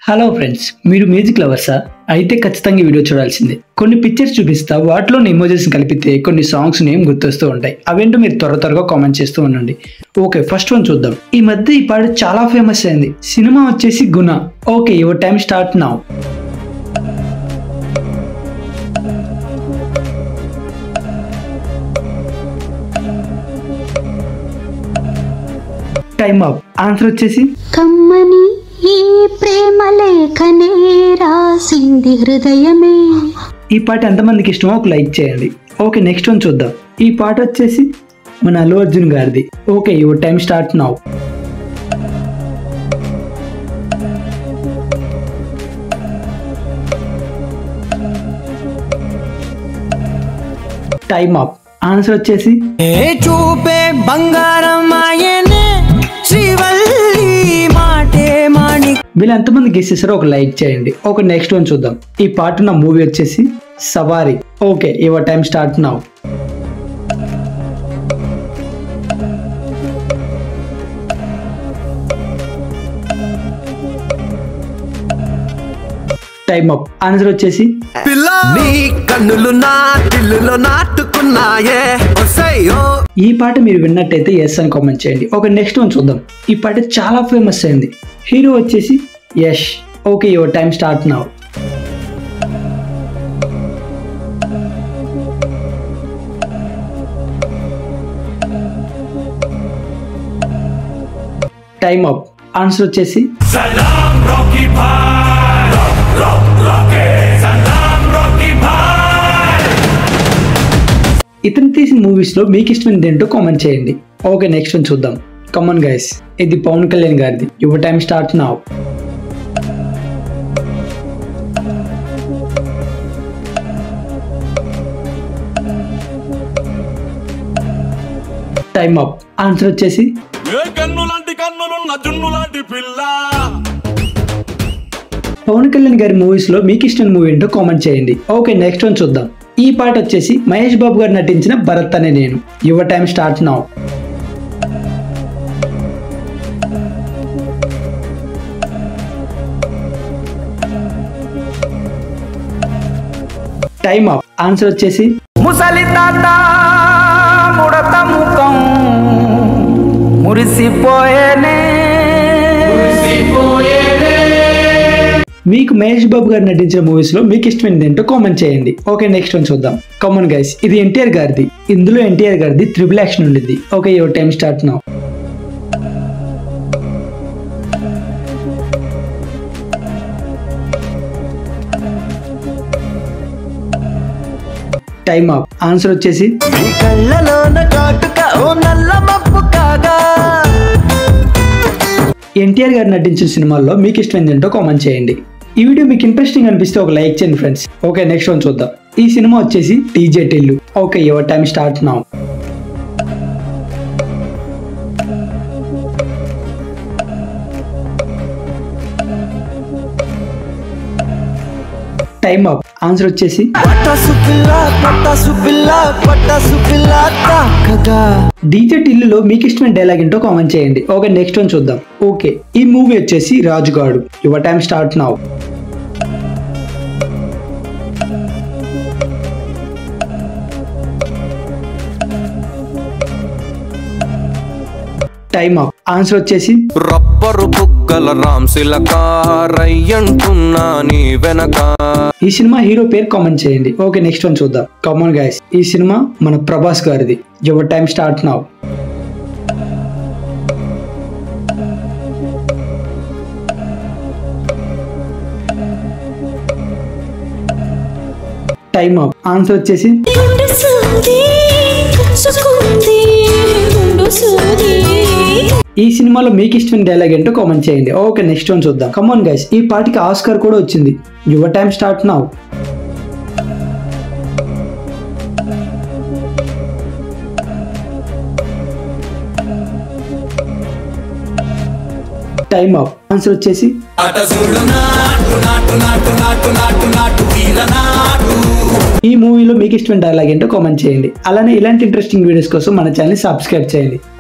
hello friends మీరు music లవర్సా అయితే ఖచ్చితంగా ఈ వీడియో చూడాల్సిందే కొన్ని పిక్చర్స్ చూపిస్తా వాటిలో ఇమోజెస్ కలిపితే కొన్ని సాంగ్స్ నేమ్ గుర్తొస్తూ ఉంటాయి అవేంటో మీరు త్వర త్వరగా కామెంట్ చేస్తూ ఉండండి ఓకే ఫస్ట్ వన్ చూద్దాం ఈ మధ్య ఈ పాట చాలా ఫేమస్ అయింది సినిమా వచ్చేసి Guna okay your time start now time up answer వచ్చేసి కమ్మని ఈ ప్రేమ లేఖనే రాసింది హృదయమే ఈ పాట ఎంతమందికి ఇష్టమో ఒక లైక్ చేయండి ఓకే నెక్స్ట్ వన్ చూద్దాం ఈ పాట వచ్చేసి మన అల్లు అర్జున్ గారిది okay your time start now time up answer వచ్చేసి ఏ చూపే బంగారం ఆయనే శ్రీవల్లి మాటే మాణి వీళ్ళు ఎంతమంది గెస్ చేశారో ఒక లైక్ చేయండి ఓకే నెక్స్ట్ వన్ చూద్దాం ఈ పాట ఉన్న మూవీ వచ్చేసి Savaari okay your time start now time up answer వచ్చేసి పిల్ల నీ కన్నులు నా దిల్లులో నాటుకున్నాయే ఒసయ్యో ఈ పాట మీరు విన్నట్టయితే ఎస్ అని కామెంట్ చేయండి ఓకే నెక్స్ట్ వన్ చూద్దాం ఈ పాట చాలా ఫేమస్ అయింది హీరో వచ్చేసి Yash okay your time start now time up answer వచ్చేసి ఇతను తీసిన మూవీస్ లో మీకు ఇష్టమైనది ఏంటో కామెంట్ చేయండి ఓకే నెక్స్ట్ వన్ చూద్దాం కమన్ గైస్ ఇది పవన్ కళ్యాణ్ గారిది your time start now time up answer వచ్చేసి ఏ కన్ను లాంటి కన్నులున్న జున్ను లాంటి పిల్ల పవన్ కళ్యాణ్ గారి మూవీస్ లో మీకు ఇష్టమైన మూవీ ఏంటో కామెంట్ చేయండి ఓకే నెక్స్ట్ వన్ చూద్దాం ఈ పాట వచ్చేసి మహేష్ బాబు గారు నటించిన Bharat Ane Nenu your time start now time up answer వచ్చేసి ముసలి తాత ముడత ముఖం మురిసిపోయేనే మీకు మహేష్ బాబు గారు నటించిన మూవీస్ లో మీకు ఇష్టమైనది ఏంటో కామెంట్ చేయండి ఓకే నెక్స్ట్ వన్ చూద్దాం కామన్ గైస్ ఇది ఎన్టీఆర్ గారిది ఇందులో ఎన్టీఆర్ గారిది త్రిబుల్ యాక్షన్ ఉండిద్ది okay your time start now time up answer వచ్చేసి నీ కళ్ళలోన కాటుక ఓ నల్ల మప్పు కాగా ఎన్టీఆర్ గారు నటించిన సినిమాల్లో మీకు ఇష్టమైంది ఏంటో కామెంట్ చేయండి ఈ వీడియో మీకు ఇంట్రెస్టింగ్ అనిపిస్తే ఒక లైక్ చేయండి ఫ్రెండ్స్ ఓకే నెక్స్ట్ వన్ చూద్దాం ఈ సినిమా వచ్చేసి DJ Tillu okay your time start now time up answer వచ్చేసి పటాసు పిల్ల పటాసు పిల్ల పటాసు పిల్ల తాకగా డీజే టిల్లులో మీకు ఇష్టమైన డైలాగ్ ఏంటో కామెంట్ చేయండి ఓకే నెక్స్ట్ వన్ చూద్దాం ఓకే ఈ మూవీ వచ్చేసి Rajugadu your time start now time up answer వచ్చేసి రబ్బరు బుగ్గల రామ్సిలకారయ్యంటున్నా నీ వెనక ఈ సినిమా హీరో పేరు కామెంట్ చేయండి ఓకే నెక్స్ట్ వన్ చూద్దాం కామన్ గైస్ ఈ సినిమా మన ప్రభాస్ గారిది your time start now time up answer వచ్చేసి గుండె సూది గుచ్చుకుంది గుండు సూది ఈ సినిమాలో మీకు ఇష్టమైన డైలాగ్ ఏంటో కామెంట్ చేయండి ఓకే నెక్స్ట్ వన్ చూద్దాం కమాన్ గైస్ ఈ పాటికి ఆస్కార్ కూడా వచ్చింది your time start now time up answer వచ్చేసి ఈ మూవీలో మీకు ఇష్టమైన డైలాగ్ ఏంటో కామెంట్ చేయండి అలానే ఇలాంటి ఇంట్రెస్టింగ్ వీడియోస్ కోసం మన ఛానల్ సబ్స్క్రైబ్ చేయండి